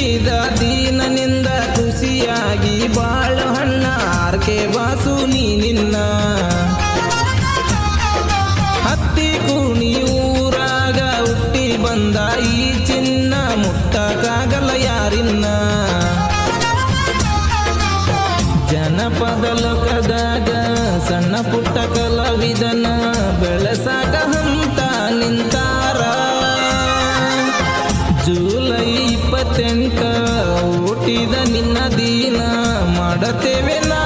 ಹುಟ್ಟಿದ ದೀನನಿಂದ ಖುಷಿಯಾಗಿ ಬಾಳು ಹಣ್ಣ ಆರ್ಕೆ ಬಾಸು ನೀ ನಿನ್ನ ಹತ್ತಿ ಕುಣಿ ಊರಾಗ ಹುಟ್ಟಿ ಬಂದ ಈ ಚಿನ್ನ ಮುಟ್ಟಕ್ಕಾಗಲ್ಲ ಯಾರಿನ್ನ ಜನಪದ ಲೋಕದಾಗ ಸಣ್ಣ ಪುಟ್ಟ ಕಲಾವಿದನ ಬೆಳೆಸಾಕ ಹಂತ ನಿಂತಾರ ಜೂಲೈ ಇಪ್ಪತ್ತೆಂಟ ಹುಟ್ಟಿದ ನಿನ್ನ ದಿನ ಮಾಡತೇವೆ ನಾ